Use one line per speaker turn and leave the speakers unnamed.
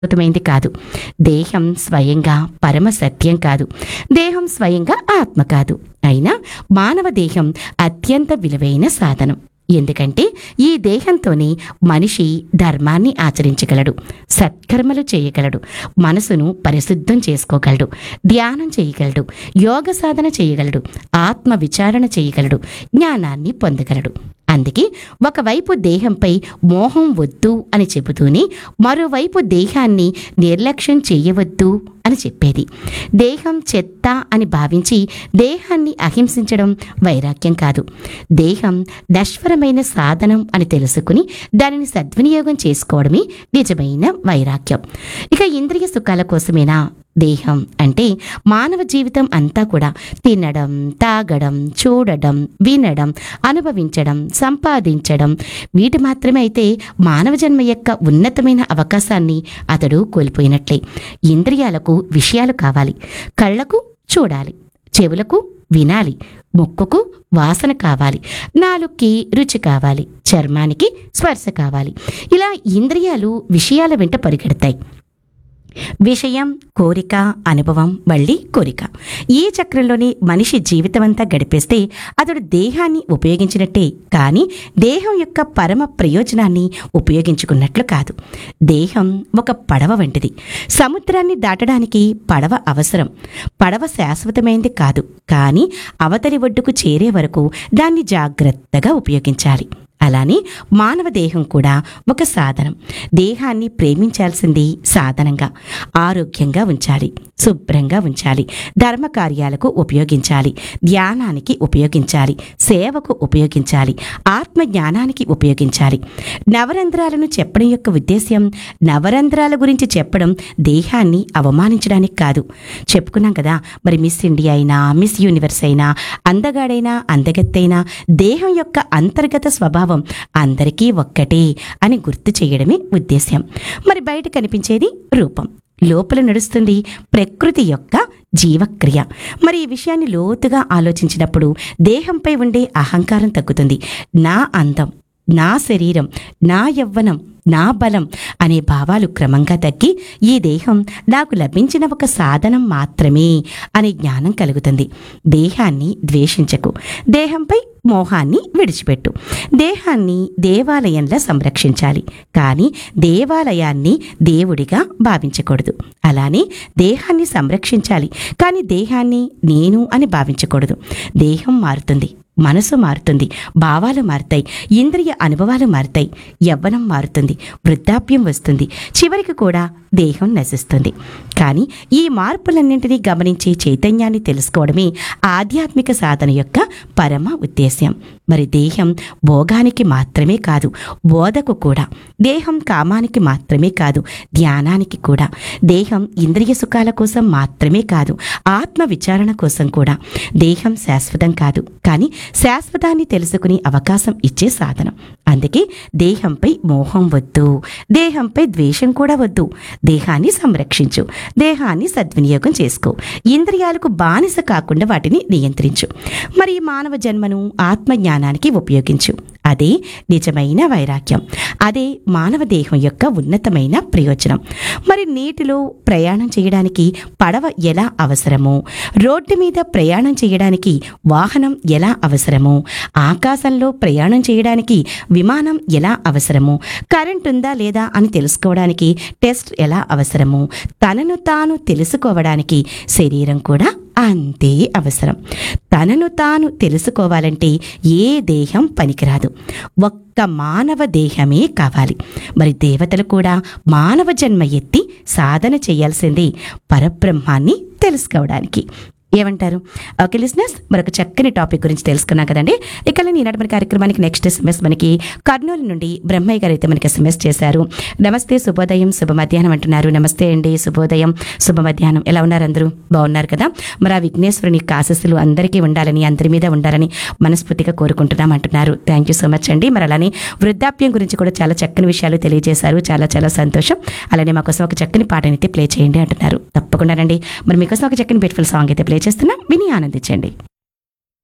శాశ్వతమైంది కాదు దేహం స్వయంగా పరమ సత్యం కాదు దేహం స్వయంగా ఆత్మ కాదు అయినా మానవ దేహం అత్యంత విలువైన సాధనం ఎందుకంటే ఈ దేహంతోనే మనిషి ధర్మాన్ని ఆచరించగలడు సత్కర్మలు చేయగలడు మనసును పరిశుద్ధం చేసుకోగలడు ధ్యానం చేయగలడు యోగ సాధన చేయగలడు ఆత్మ విచారణ చేయగలడు జ్ఞానాన్ని పొందగలడు అందుకే ఒకవైపు దేహంపై మోహం వద్దు అని చెబుతూనే మరోవైపు దేహాన్ని నిర్లక్ష్యం చేయవద్దు అని చెప్పేది దేహం చెత్త అని భావించి దేహాన్ని అహింసించడం వైరాగ్యం కాదు దేహం నశ్వరమైన సాధనం అని తెలుసుకుని దానిని సద్వినియోగం చేసుకోవడమే నిజమైన వైరాగ్యం ఇక ఇంద్రియ సుఖాల కోసమేనా దేహం అంటే మానవ జీవితం అంతా కూడా తినడం తాగడం చూడడం వినడం అనుభవించడం సంపాదించడం వీటి మాత్రమే అయితే మానవ జన్మ యొక్క ఉన్నతమైన అవకాశాన్ని అతడు కోల్పోయినట్లే ఇంద్రియాలకు విషయాలు కావాలి కళ్ళకు చూడాలి చెవులకు వినాలి ముక్కుకు వాసన కావాలి నాలుగుకి రుచి కావాలి చర్మానికి స్పర్శ కావాలి ఇలా ఇంద్రియాలు విషయాల వెంట పరిగెడతాయి విషయం కోరిక అనుభవం మళ్ళీ కోరిక ఈ చక్రంలోని మనిషి జీవితమంతా గడిపేస్తే అతడు దేహాన్ని ఉపయోగించినట్టే కానీ దేహం యొక్క పరమ ప్రయోజనాన్ని ఉపయోగించుకున్నట్లు కాదు దేహం ఒక పడవ వంటిది సముద్రాన్ని దాటడానికి పడవ అవసరం పడవ శాశ్వతమైంది కాదు కానీ అవతలి ఒడ్డుకు చేరే వరకు దాన్ని జాగ్రత్తగా ఉపయోగించాలి అలానే మానవ దేహం కూడా ఒక సాధనం దేహాన్ని ప్రేమించాల్సింది సాధనంగా ఆరోగ్యంగా ఉంచాలి శుభ్రంగా ఉంచాలి ధర్మ కార్యాలకు ఉపయోగించాలి ధ్యానానికి ఉపయోగించాలి సేవకు ఉపయోగించాలి ఆత్మ జ్ఞానానికి ఉపయోగించాలి నవరంధ్రాలను చెప్పడం యొక్క ఉద్దేశ్యం నవరంధ్రాల గురించి చెప్పడం దేహాన్ని అవమానించడానికి కాదు చెప్పుకున్నాం కదా మరి మిస్ ఇండియా అయినా మిస్ యూనివర్స్ అయినా అందగాడైనా అందగత్తైనా దేహం యొక్క అంతర్గత స్వభావం అందరికీ ఒక్కటే అని గుర్తు చేయడమే ఉద్దేశ్యం మరి బయట కనిపించేది రూపం లోపల నడుస్తుంది ప్రకృతి యొక్క జీవక్రియ మరి ఈ విషయాన్ని లోతుగా ఆలోచించినప్పుడు దేహంపై ఉండే అహంకారం తగ్గుతుంది నా అందం నా శరీరం నా యవ్వనం నా బలం అనే భావాలు క్రమంగా తగ్గి ఈ దేహం నాకు లభించిన ఒక సాధనం మాత్రమే అనే జ్ఞానం కలుగుతుంది దేహాన్ని ద్వేషించకు దేహంపై మోహాన్ని విడిచిపెట్టు దేహాన్ని దేవాలయంలా సంరక్షించాలి కానీ దేవాలయాన్ని దేవుడిగా భావించకూడదు అలానే దేహాన్ని సంరక్షించాలి కానీ దేహాన్ని నేను అని భావించకూడదు దేహం మారుతుంది మనసు మారుతుంది భావాలు మారుతాయి ఇంద్రియ అనుభవాలు మారుతాయి యవ్వనం మారుతుంది వృద్ధాప్యం వస్తుంది చివరికి కూడా దేహం నశిస్తుంది కానీ ఈ మార్పులన్నింటినీ గమనించే చైతన్యాన్ని తెలుసుకోవడమే ఆధ్యాత్మిక సాధన యొక్క పరమ ఉద్దేశ్యం మరి దేహం భోగానికి మాత్రమే కాదు బోధకు కూడా దేహం కామానికి మాత్రమే కాదు ధ్యానానికి కూడా దేహం ఇంద్రియ సుఖాల కోసం మాత్రమే కాదు ఆత్మ విచారణ కోసం కూడా దేహం శాశ్వతం కాదు కానీ శాశ్వతాన్ని తెలుసుకునే అవకాశం ఇచ్చే సాధనం అందుకే దేహంపై మోహం వద్దు దేహంపై ద్వేషం కూడా వద్దు దేహాన్ని సంరక్షించు దేహాన్ని సద్వినియోగం చేసుకో ఇంద్రియాలకు బానిస కాకుండా వాటిని నియంత్రించు మరి ఈ మానవ జన్మను ఆత్మ జ్ఞానానికి ఉపయోగించు అదే నిజమైన వైరాగ్యం అదే మానవ దేహం యొక్క ఉన్నతమైన ప్రయోజనం మరి నీటిలో ప్రయాణం చేయడానికి పడవ ఎలా అవసరమో రోడ్డు మీద ప్రయాణం చేయడానికి వాహనం ఎలా అవసరమో ఆకాశంలో ప్రయాణం చేయడానికి విమానం ఎలా అవసరమో కరెంట్ ఉందా లేదా అని తెలుసుకోవడానికి టెస్ట్ ఎలా అవసరమో తనను తాను తెలుసుకోవడానికి శరీరం కూడా అంతే అవసరం తనను తాను తెలుసుకోవాలంటే ఏ దేహం పనికిరాదు ఒక్క మానవ దేహమే కావాలి మరి దేవతలు కూడా మానవ జన్మ ఎత్తి సాధన చేయాల్సింది పరబ్రహ్మాన్ని తెలుసుకోవడానికి ఏమంటారు ఓకే లిసినర్స్ మరొక చక్కని టాపిక్ గురించి తెలుసుకున్నాం కదండి ఇక ఈనాటి మన కార్యక్రమానికి నెక్స్ట్ ఎస్ఎంఎస్ మనకి కర్నూలు నుండి బ్రహ్మయ్య గారు అయితే మనకి ఎస్ఎంఎస్ చేశారు నమస్తే శుభోదయం శుభ మధ్యాహ్నం అంటున్నారు నమస్తే అండి శుభోదయం శుభ మధ్యాహ్నం ఎలా ఉన్నారు అందరూ బాగున్నారు కదా మరి ఆ విఘ్నేశ్వరుని యొక్క ఆశస్సులు అందరికీ ఉండాలని అందరి మీద ఉండాలని మనస్ఫూర్తిగా కోరుకుంటున్నాం అంటున్నారు థ్యాంక్ యూ సో మచ్ అండి మరి అలానే వృద్ధాప్యం గురించి కూడా చాలా చక్కని విషయాలు తెలియజేశారు చాలా చాలా సంతోషం అలానే మాకోసం ఒక చక్కని పాటనైతే ప్లే చేయండి అంటున్నారు తప్పకుండా రండి మరి మీకోసం ఒక చక్కని బ్యూటిఫుల్ సాంగ్ అయితే ప్లే చేస్తున్నా విని ఆనందించండి